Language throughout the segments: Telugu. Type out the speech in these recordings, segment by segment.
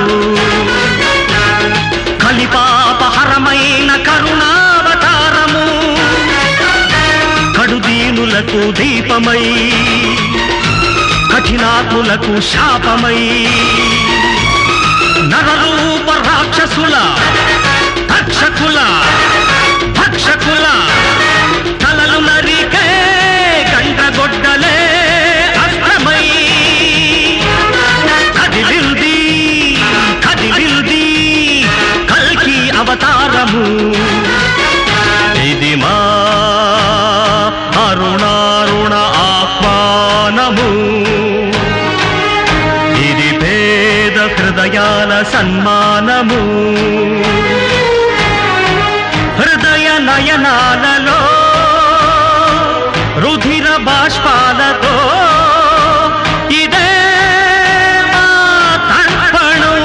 కలిపాపహరమైన కరుణావతారము కడుదీనులకు దీపమై కఠినాత్ములకు శాపమై నరరూప రాక్షసుల తక్షకుల భక్షకుల తలలు నరికే గండ్రగొడ్డలే అస్త్రమై కదిలింది కదిలింది కల్కి అవతారము ఇది మా అరుణారుణ ఆహ్వానము ఇది పేద హృదయాల సన్మానము హృదయ నయనాలలో రుధిర బాష్పాలతో ఇదే మా తర్పణం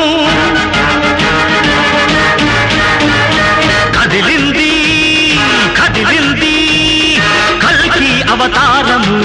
కదిలింది కదిలింది కల్కి అవతారము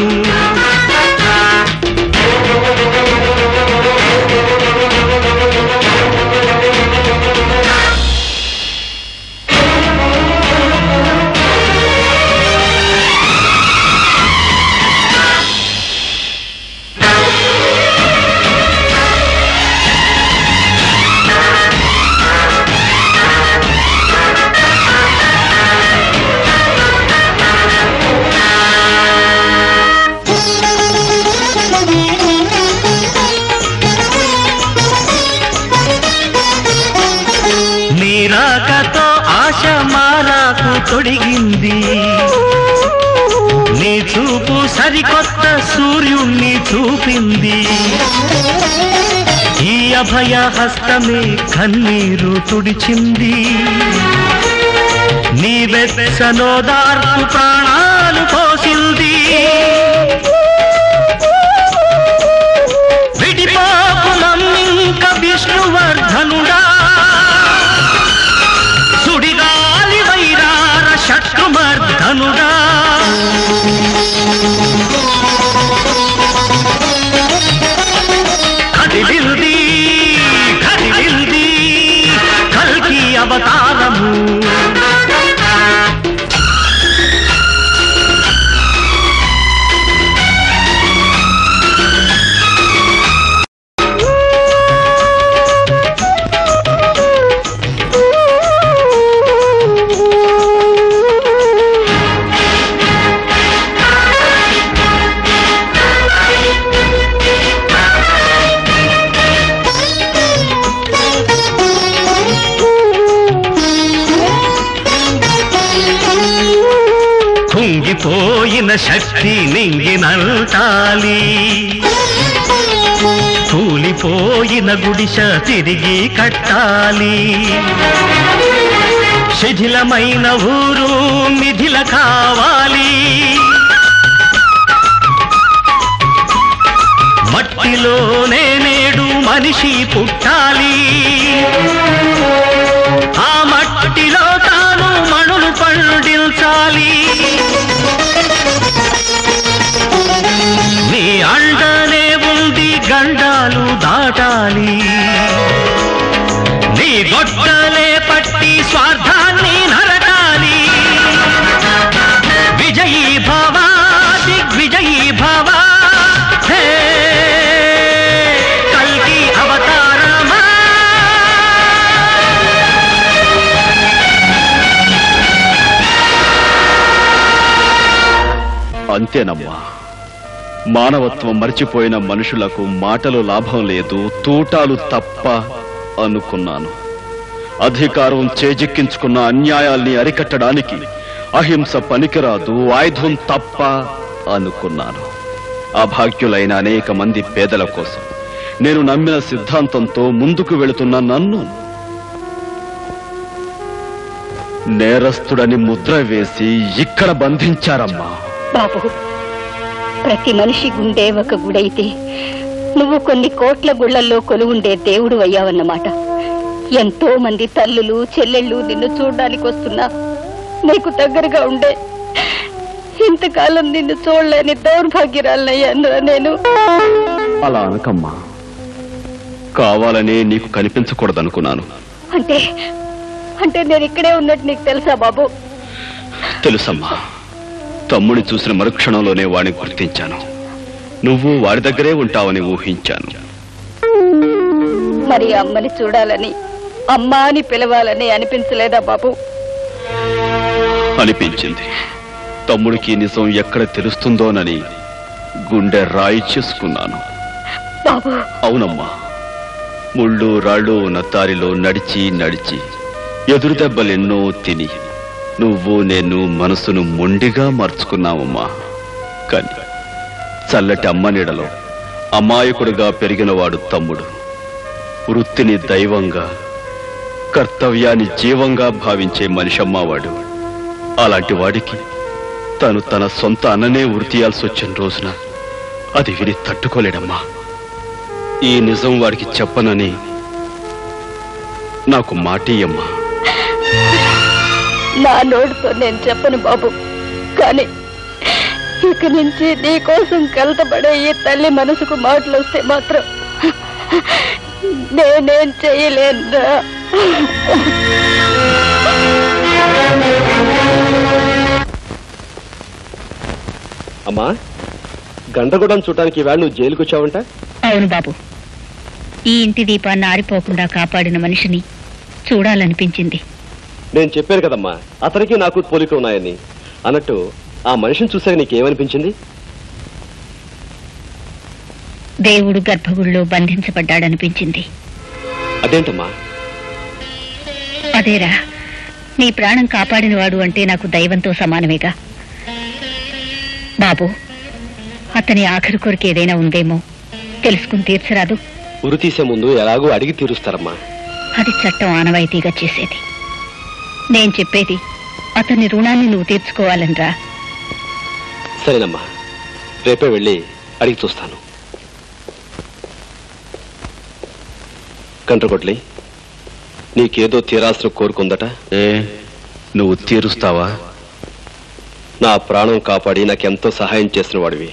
నీరాకతో ఆశ మారాకు తొడిగింది నీ చూపు సరికొత్త సూర్యుణ్ణి చూపింది ఈ అభయ హస్తమే కన్నీరు తుడిచింది నీ వెచ్చనోదార్పు ప్రాణాలు పోసింది విడిపాపులమ్మింక విష్ణువర్ధనుడా సుడిగాలి వైరార శత్రుమర్ధనుడా కదిలింది కదిలింది కల్కి అవతారము కుంగిపోయిన శక్తి నింగినంటాలి కూలిపోయిన గుడిస తిరిగి కట్టాలి శిథిలమైన ఊరు మిథిల కావాలి మట్టిలోనే నేడు మనిషి పుట్టాలి ఆ మట్టిలో తాను మణులు పండించాలి నీ అండనే ఉంది గండాలు దాటాలి నీ గొడ్డలే పట్టి స్వార్థాన్ని నరకాలి విజయీ భవ దిగ్విజయీ భవ హే కల్కి అవతారమా అంతేనమ్మా మానవత్వం మర్చిపోయిన మనుషులకు మాటలు లాభం లేదు తూటాలు తప్ప అనుకున్నాను అధికారం చేజిక్కించుకున్న అన్యాయాల్ని అరికట్టడానికి అహింస పనికిరాదు ఆయుధం తప్ప అనుకున్నాను అభాగ్యులైన అనేక మంది పేదల కోసం నేను నమ్మిన సిద్ధాంతంతో ముందుకు వెళుతున్న నన్ను నేరస్తుడని ముద్ర వేసి ఇక్కడ బంధించారమ్మా బాబు ప్రతి మనిషి గుండె ఒక గుడైతే నువ్వు కొన్ని కోట్ల గుళ్ళల్లో కొలువుండే దేవుడు అయ్యావన్నమాట ఎంతో మంది తల్లులు చెల్లెళ్ళు నిన్ను చూడడానికి వస్తున్నా నీకు దగ్గరగా ఉండే ఇంతకాలం నిన్ను చూడలేని దౌర్భాగ్యరాలనయ్యాను నేను అలా అనకమ్మా కావాలనే నీకు కనిపించకూడదనుకున్నాను అంటే అంటే నేను ఇక్కడే ఉన్నట్టు నీకు తెలుసా బాబు తెలుసమ్మా తమ్ముని చూసిన మరుక్షణంలోనే వాడిని గుర్తించాను నువ్వు వాడి దగ్గరే ఉంటావని ఊహించాను మరి అమ్మని చూడాలని అమ్మ అని పిలవాలని అనిపించలేదా బాబు అనిపించింది తమ్ముడికి నిజం ఎక్కడ తెలుస్తుందోనని గుండె రాయి చేసుకున్నాను బాబు అవునమ్మా ముళ్ళు రాళ్ళు ఉన్న దారిలో నడిచి నడిచి ఎదురు దెబ్బలెన్నో తిని నువ్వు నేను మనసును మొండిగా మార్చుకున్నావమ్మా కానీ చల్లటి అమ్మ నీడలో అమాయకుడుగా పెరిగినవాడు తమ్ముడు వృత్తిని దైవంగా కర్తవ్యాన్ని జీవంగా భావించే మనిషమ్మా వాడు అలాంటి వాడికి తను తన సొంత అన్ననే వృత్తియాల్సి వచ్చిన రోజున అది విని తట్టుకోలేడమ్మా ఈ నిజం వాడికి చెప్పనని నాకు మాటియమ్మా నా నోటితో నేను చెప్పను బాబు కానీ ఇక నుంచి నీ కోసం కలతపడే ఈ తల్లి మనసుకు మాటలు వస్తే మాత్రం నేనేం చేయలేనురా అమ్మా గండ్రగూడెం చూడటానికి ఈవేళ నువ్వు జైలుకి వచ్చావంట అవును బాబు ఈ ఇంటి దీపాన్ని ఆరిపోకుండా కాపాడిన మనిషిని చూడాలనిపించింది నేను చెప్పాను కదమ్మా అతనికి నాకు పోలిక ఉన్నాయని అన్నట్టు ఆ మనిషిని చూసాక నీకేమనిపించింది దేవుడు గర్భగుడిలో బంధించబడ్డాడనిపించింది అదేంటమ్మా అదేరా నీ ప్రాణం కాపాడినవాడు అంటే నాకు దైవంతో సమానమేగా బాబు అతని ఆఖరి కొరకు ఏదైనా ఉందేమో తెలుసుకుని తీర్చరాదు ఉరి తీసే ముందు ఎలాగో అడిగి తీరుస్తారమ్మా అది చట్టం ఆనవాయితీగా చేసేది నేను చెప్పేది అతని రుణాన్ని నువ్వు తీర్చుకోవాలనిరా సరేనమ్మా రేపే వెళ్ళి అడిగి చూస్తాను కంట్రగొడ్లి నీకేదో తీరాల్సిన కోరుకుందట ఏ నువ్వు తీరుస్తావా నా ప్రాణం కాపాడి నాకెంతో సహాయం చేసిన వాడివి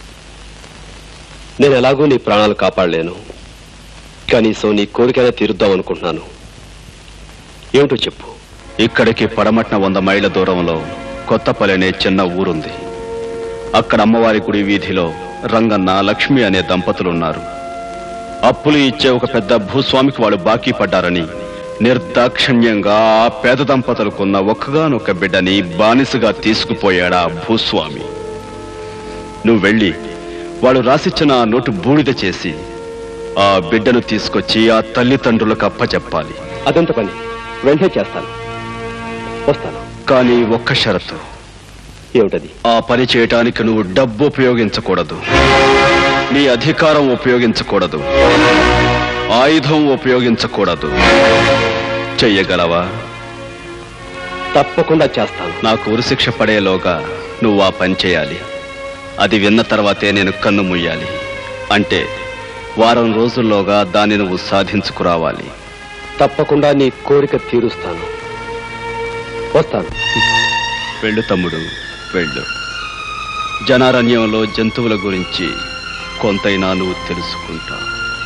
నేను ఎలాగో నీ ప్రాణాలు కాపాడలేను కనీసం నీ కోరికైనా తీరుద్దాం అనుకుంటున్నాను ఏమిటో చెప్పు ఇక్కడికి పడమట్న వంద మైళ్ళ దూరంలో కొత్తపల్లి అనే చిన్న ఊరుంది అక్కడ అమ్మవారి గుడి వీధిలో రంగన్న లక్ష్మి అనే దంపతులున్నారు అప్పులు ఇచ్చే ఒక పెద్ద భూస్వామికి వాళ్ళు బాకీ పడ్డారని నిర్దాక్షిణ్యంగా ఆ పేద దంపతులకున్న ఒక్కగానొక్క బిడ్డని బానిసగా తీసుకుపోయాడా ఆ భూస్వామి నువ్వు వెళ్ళి వాళ్ళు రాసిచ్చిన ఆ నోటు బూడిద చేసి ఆ బిడ్డను తీసుకొచ్చి ఆ తల్లిదండ్రులకు అప్పచెప్పాలి అదంత పని వెంటనే చేస్తాను వస్తాను కానీ ఒక్క షరతు ఏమిటది ఆ పని చేయటానికి నువ్వు డబ్బు ఉపయోగించకూడదు నీ అధికారం ఉపయోగించకూడదు ఆయుధం ఉపయోగించకూడదు చెయ్యగలవా తప్పకుండా చేస్తాను నాకు ఉరిశిక్ష పడేలోగా నువ్వు ఆ పని చేయాలి అది విన్న తర్వాతే నేను కన్ను ముయ్యాలి అంటే వారం రోజుల్లోగా దాన్ని నువ్వు సాధించుకురావాలి తప్పకుండా నీ కోరిక తీరుస్తాను వస్తాను వెళ్ళు తమ్ముడు వెళ్ళు జనారణ్యంలో జంతువుల గురించి కొంతైనా నువ్వు తెలుసుకుంటావు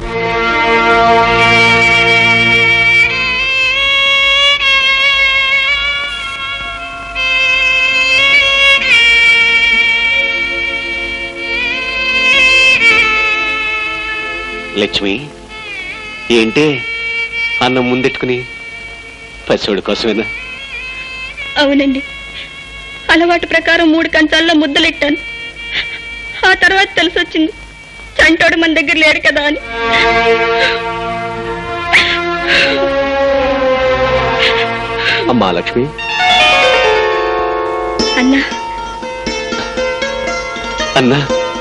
లక్ష్మి ఏంటి అన్నం ముందెట్టుకుని పసివాడి కోసమేనా అవునండి అలవాటు ప్రకారం మూడు కంచాల్లో ముద్దలెట్టాను ఆ తర్వాత తెలిసొచ్చింది చంటోడు మన దగ్గర లేడు కదా అని అమ్మా లక్ష్మి అన్నా అన్నా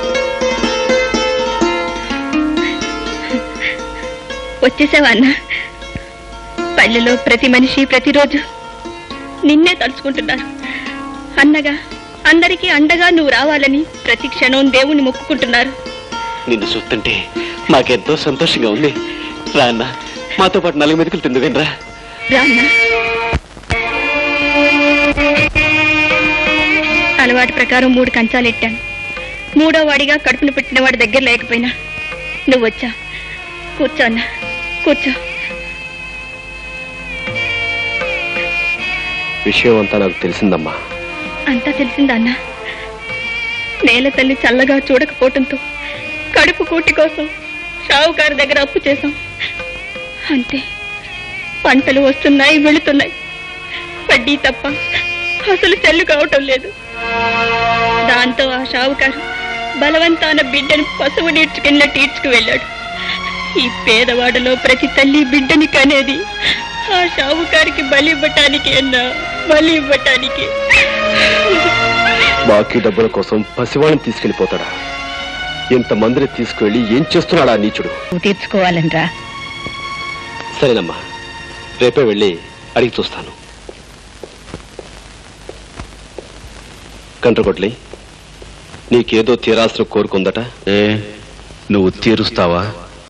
వచ్చేసావా అన్నా పల్లెలో ప్రతి మనిషి ప్రతిరోజు నిన్నే తలుచుకుంటున్నారు అన్నగా అందరికీ అండగా నువ్వు రావాలని ప్రతి క్షణం దేవుణ్ణి మొక్కుకుంటున్నారు నిన్ను చూస్తుంటే మాకెంతో సంతోషంగా ఉంది రా అన్న మాతో పాటు నలుగు మెతుకులు తిందువేనరా రా అన్నా అలవాటు ప్రకారం మూడు కంచాలు ఎట్టాను మూడో వాడిగా కడుపును పెట్టిన వాడి దగ్గర లేకపోయినా నువ్వు వచ్చా కూర్చో అన్న కూర్చో విషయం అంతా నాకు తెలిసిందమ్మా అంతా తెలిసిందా అన్న నేల తల్లి చల్లగా చూడకపోవటంతో కడుపు కూటి కోసం షావుకారు దగ్గర అప్పు చేశాం అంతే పంటలు వస్తున్నాయి వెళుతున్నాయి వడ్డీ తప్ప అసలు చెల్లు కావటం లేదు దాంతో ఆ షావుకారు బలవంతాన బిడ్డని పశువు నీడ్చుకెళ్ళినట్టు ఈడ్చుకు వెళ్ళాడు ఈ పేదవాడలో ప్రతి తల్లి బిడ్డని కనేది ఆ షావుకారికి బలి ఇవ్వటానికి అన్నా బలి ఇవ్వటానికి బాకీ డబ్బుల కోసం పసివాణ్ణి తీసుకెళ్లిపోతాడా ఇంతమందిని తీసుకువెళ్ళి ఏం చేస్తున్నాడా ఆ నీచుడు నువ్వు తీర్చుకోవాలనరా సరేనమ్మా రేపే వెళ్ళి అడిగి చూస్తాను కంట్రగొడ్లి నీకేదో తీరాల్సిన కోరుకుందట ఏ నువ్వు తీరుస్తావా